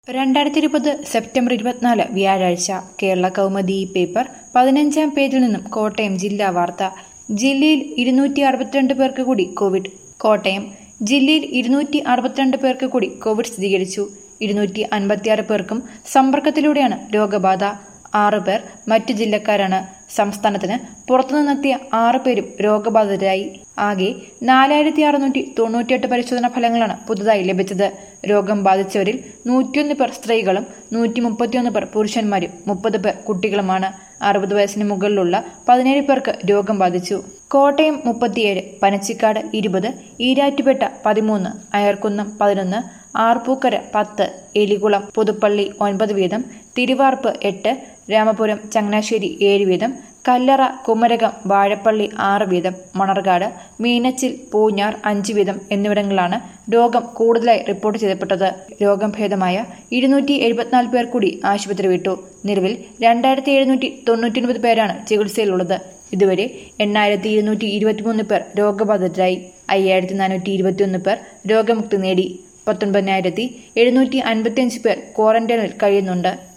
രണ്ടായിരത്തി ഇരുപത് സെപ്റ്റംബർ ഇരുപത്തിനാല് വ്യാഴാഴ്ച കേരള കൗമുദി പേപ്പർ പതിനഞ്ചാം പേജിൽ നിന്നും കോട്ടയം ജില്ലാ വാർത്ത ജില്ലയിൽ ഇരുന്നൂറ്റി അറുപത്തിരണ്ട് പേർക്ക് കൂടി കോവിഡ് കോട്ടയം ജില്ലയിൽ ഇരുന്നൂറ്റി അറുപത്തിരണ്ട് പേർക്ക് കൂടി കോവിഡ് സ്ഥിരീകരിച്ചു ഇരുന്നൂറ്റി അൻപത്തിയാറ് പേർക്കും സമ്പർക്കത്തിലൂടെയാണ് രോഗബാധ ആറ് പേർ മറ്റു ജില്ലക്കാരാണ് സംസ്ഥാനത്തിന് പുറത്തുനിന്നെത്തിയ ആറ് പേരും രോഗബാധിതരായി ആകെ നാലായിരത്തി അറുന്നൂറ്റി തൊണ്ണൂറ്റിയെട്ട് പരിശോധനാ ഫലങ്ങളാണ് പുതുതായി ലഭിച്ചത് രോഗം ബാധിച്ചവരിൽ നൂറ്റിയൊന്ന് പേർ സ്ത്രീകളും നൂറ്റി മുപ്പത്തിയൊന്ന് പേർ പുരുഷന്മാരും മുപ്പത് പേർ കുട്ടികളുമാണ് അറുപത് വയസ്സിന് മുകളിലുള്ള പതിനേഴ് പേർക്ക് രോഗം ബാധിച്ചു കോട്ടയം മുപ്പത്തിയേഴ് പനച്ചിക്കാട് ഇരുപത് ഈരാറ്റുപേട്ട പതിമൂന്ന് അയർക്കുന്നം പതിനൊന്ന് ആർപ്പൂക്കര പത്ത് എലികുളം പുതുപ്പള്ളി ഒൻപത് വീതം തിരുവാർപ്പ് എട്ട് രാമപുരം ചങ്ങനാശ്ശേരി ഏഴ് വീതം കല്ലറ കുമരകം വാഴപ്പള്ളി ആറ് വീതം മണർകാട് മീനച്ചിൽ പൂഞ്ഞാർ അഞ്ച് വീതം എന്നിവിടങ്ങളിലാണ് രോഗം കൂടുതലായി റിപ്പോർട്ട് ചെയ്യപ്പെട്ടത് രോഗം ഭേദമായ ഇരുന്നൂറ്റി എഴുപത്തിനാല് പേർ കൂടി ആശുപത്രി വിട്ടു നിലവിൽ രണ്ടായിരത്തി എഴുന്നൂറ്റി തൊണ്ണൂറ്റിയൊൻപത് പേരാണ് ചികിത്സയിലുള്ളത് ഇതുവരെ എണ്ണായിരത്തി ഇരുന്നൂറ്റി ഇരുപത്തിമൂന്ന് പേർ രോഗബാധിതരായി അയ്യായിരത്തി നാനൂറ്റി ഇരുപത്തിയൊന്ന് പേർ രോഗമുക്തി നേടി പത്തൊൻപതിനായിരത്തി എഴുന്നൂറ്റി അൻപത്തിയഞ്ച് പേർ ക്വാറന്റൈനിൽ കഴിയുന്നുണ്ട്